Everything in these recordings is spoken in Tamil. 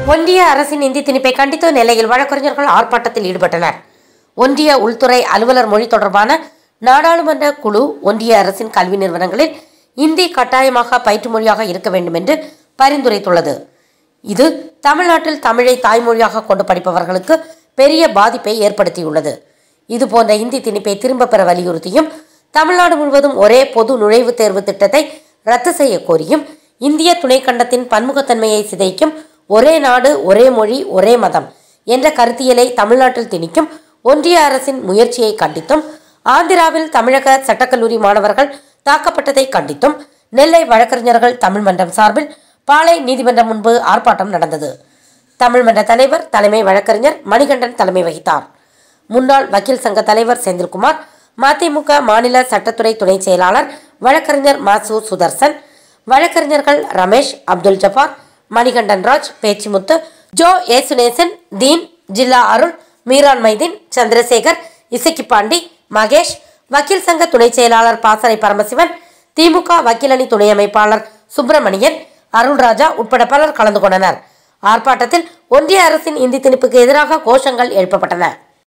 ஒன்றிய அரசின் இந்தி திணிப்பை கண்டித்து நெல்லையில் வழக்கறிஞர்கள் ஆர்ப்பாட்டத்தில் ஈடுபட்டனர் ஒன்றிய உள்துறை அலுவலர் மொழி தொடர்பான நாடாளுமன்ற குழு ஒன்றிய அரசின் கல்வி நிறுவனங்களில் இந்தி கட்டாயமாக பயிற்று மொழியாக இருக்க வேண்டும் என்று பரிந்துரைத்துள்ளது இது தமிழ்நாட்டில் தமிழை தாய்மொழியாக கொண்டு படிப்பவர்களுக்கு பெரிய பாதிப்பை ஏற்படுத்தியுள்ளது இது போன்ற இந்தி திணிப்பை திரும்ப பெற வலியுறுத்தியும் தமிழ்நாடு முழுவதும் ஒரே பொது நுழைவுத் தேர்வு திட்டத்தை ரத்து செய்ய கோரியும் இந்திய துணைக்கண்டத்தின் பன்முகத்தன்மையை சிதைக்கும் ஒரே நாடு ஒரே மொழி ஒரே மதம் என்ற கருத்தியலை தமிழ்நாட்டில் திணிக்கும் ஒன்றிய அரசின் முயற்சியை கண்டித்தும் ஆந்திராவில் தமிழக சட்டக்கல்லூரி மாணவர்கள் தாக்கப்பட்டதை கண்டித்தும் நெல்லை வழக்கறிஞர்கள் தமிழ் மன்றம் சார்பில் பாளை நீதிமன்றம் முன்பு ஆர்ப்பாட்டம் நடந்தது தமிழ் மன்ற தலைவர் தலைமை வழக்கறிஞர் மணிகண்டன் தலைமை வகித்தார் முன்னாள் வக்கீல் சங்க தலைவர் செந்தில்குமார் மதிமுக மாநில சட்டத்துறை துணை செயலாளர் வழக்கறிஞர் மாசு சுதர்சன் வழக்கறிஞர்கள் ரமேஷ் அப்துல் ஜபார் மணிகண்டன் ராஜ் பேச்சிமுத்து ஜோ ஏசுநேசன் தீன் ஜில்லா அருள் மீரான் மைதீன் சந்திரசேகர் இசக்கி பாண்டி மகேஷ் வக்கீல் சங்க துணை செயலாளர் பாசறை பரமசிவன் திமுக வக்கீலணி துணை அமைப்பாளர் சுப்பிரமணியன் அருள்ராஜா உட்பட பலர் கலந்து கொண்டனர் ஆர்ப்பாட்டத்தில் ஒன்றிய அரசின் இந்தி திணிப்புக்கு எதிராக கோஷங்கள் எழுப்பப்பட்டன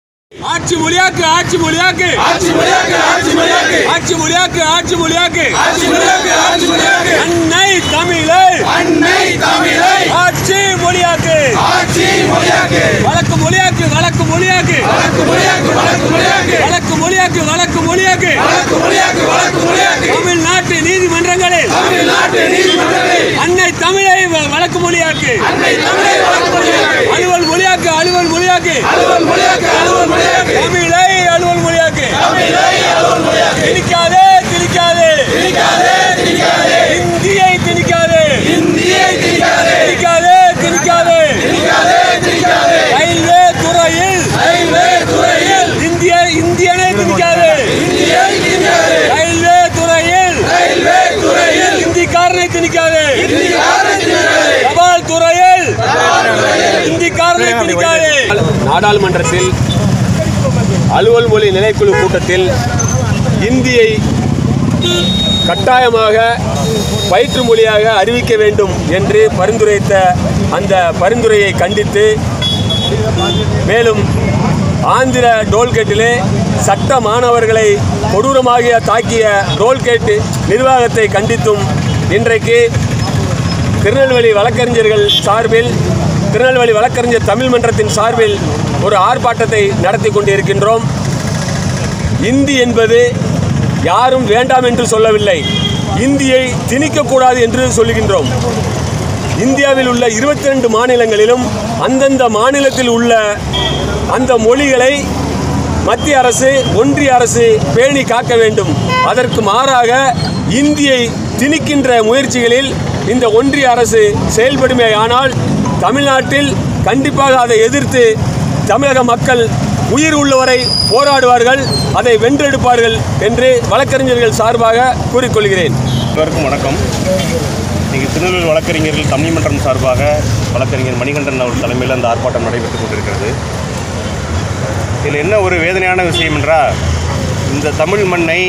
ஆட்சி மொழியாக்கு ஆட்சி மொழியாக்கு ஆட்சி மொழியாக்கு ஆட்சி மொழியாக்கு ஆட்சி மொழியாக்கு ஆட்சி மொழியாக்கு ஆட்சி மொழியாக்கு ஆட்சி மொழியாக்கு அன்னை தமிழை அன்னை தமிழை ஆட்சி மொழியாக்கு ஆட்சி மொழியாக்கு வழக்கு மொழியாக்கு வழக்கு மொழியாக்கு வழக்கு மொழியாக்கு வழக்கு மொழியாக்கு வழக்கு மொழியாக்கு வழக்கு மொழியாக்கு வழக்கு மொழியாக்கு வழக்கு மொழியாக்கு தமிழ்நாட்டு நீதிமன்றங்களில் தமிழ்நாட்டு நீதிமன்றங்களில் அன்னை தமிழை வ- வழக்கு மொழியாக்கு அன்னை தமிழை வழக்கு மொழியாக்கு அலுவல் மொழியாக்கு அலுவல் மொழியாக்கு அலுவல் மொழியாக்கு அலுவல் மொழியாக்கு தமிழை அலுவல் மொழியாக்கு தமிழை அலுவல் மொழியாக்கு திணிக்காதே திணிக்காதே திணிக்காதே திணிக்காதே இந்தியை திணிக்காதே இந்தியை திணிக்காதே திணிக்காதே திணிக்காதே திணிக்காதே திணிக்காதே ரயில்வே துறையில் ரயில்வே துறையில் இந்திய இந்தியனை திணிக்காதே இந்தியை திணிக்காதே ரயில்வே துறையில் ரயில்வே துறையில் இந்திக்காரனை திணிக்காதே இந்தியாவை திணிக்காதே தபால் துறையில் இந்திக்காரனை திணிக்காதே நாடாளுமன்றத்தில் அலுவல் மொழி நிலைக்குழு கூட்டத்தில் இந்தியை கட்டாயமாக பயிற்று மொழியாக அறிவிக்க வேண்டும் என்று பரிந்துரைத்த அந்த பரிந்துரையை கண்டித்து மேலும் ஆந்திர டோல்கேட்டிலே சட்ட மாணவர்களை கொடூரமாக தாக்கிய டோல்கேட் நிர்வாகத்தை கண்டித்தும் இன்றைக்கு திருநெல்வேலி வழக்கறிஞர்கள் சார்பில் திருநெல்வேலி வழக்கறிஞர் தமிழ் மன்றத்தின் சார்பில் ஒரு ஆர்ப்பாட்டத்தை நடத்தி கொண்டிருக்கின்றோம் இந்தி என்பது யாரும் வேண்டாம் என்று சொல்லவில்லை இந்தியை திணிக்கக்கூடாது என்று சொல்லுகின்றோம் இந்தியாவில் உள்ள இருபத்தி ரெண்டு மாநிலங்களிலும் அந்தந்த மாநிலத்தில் உள்ள அந்த மொழிகளை மத்திய அரசு ஒன்றிய அரசு பேணி காக்க வேண்டும் அதற்கு மாறாக இந்தியை திணிக்கின்ற முயற்சிகளில் இந்த ஒன்றிய அரசு செயல்படுமேயானால் தமிழ்நாட்டில் கண்டிப்பாக அதை எதிர்த்து தமிழக மக்கள் உயிர் உள்ளவரை போராடுவார்கள் அதை வென்றெடுப்பார்கள் என்று வழக்கறிஞர்கள் சார்பாக கூறிக்கொள்கிறேன் அனைவருக்கும் வணக்கம் இன்றைக்கி திருநெல்வேலி வழக்கறிஞர்கள் தமிழ் மன்றம் சார்பாக வழக்கறிஞர் மணிகண்டன் அவர் தலைமையில் அந்த ஆர்ப்பாட்டம் நடைபெற்றுக் கொண்டிருக்கிறது இதில் என்ன ஒரு வேதனையான விஷயம் என்றால் இந்த தமிழ் மண்ணை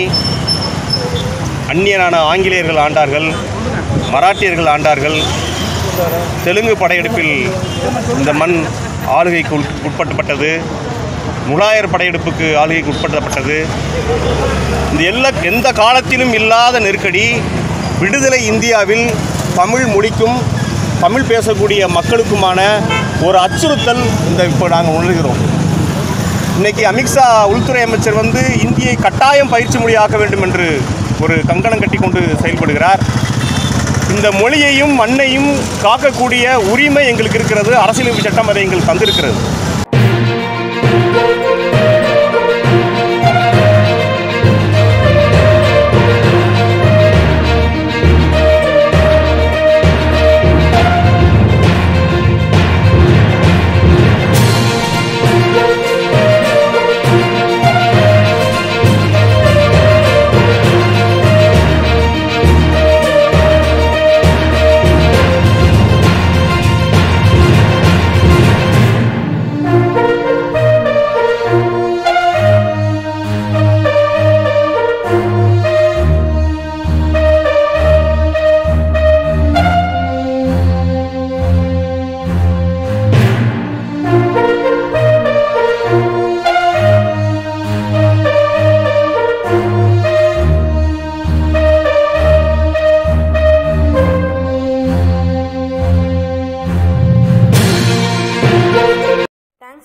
அந்நியனான ஆங்கிலேயர்கள் ஆண்டார்கள் மராட்டியர்கள் ஆண்டார்கள் தெலுங்கு படையெடுப்பில் இந்த மண் ஆளுகைக்கு உட்- உட்படுத்தப்பட்டது முலாயர் படையெடுப்புக்கு ஆளுகைக்கு உட்படுத்தப்பட்டது இந்த எல்லா எந்த காலத்திலும் இல்லாத நெருக்கடி விடுதலை இந்தியாவில் தமிழ் மொழிக்கும் தமிழ் பேசக்கூடிய மக்களுக்குமான ஒரு அச்சுறுத்தல் இந்த இப்போ நாங்கள் உணர்கிறோம் இன்னைக்கு அமித்ஷா உள்துறை அமைச்சர் வந்து இந்தியை கட்டாயம் பயிற்சி மொழியாக்க வேண்டும் என்று ஒரு கங்கணம் கட்டி கொண்டு செயல்படுகிறார் இந்த மொழியையும் மண்ணையும் காக்கக்கூடிய உரிமை எங்களுக்கு இருக்கிறது அரசியலமைப்பு சட்டம் அதை எங்களுக்கு தந்திருக்கிறது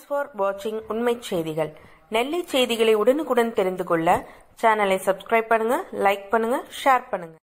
தேங்க்ஸ் ஃபார் வாட்சிங் உண்மை செய்திகள் நெல்லை செய்திகளை உடனுக்குடன் தெரிந்து கொள்ள சேனலை சப்ஸ்கிரைப் பண்ணுங்க லைக் பண்ணுங்க ஷேர் பண்ணுங்க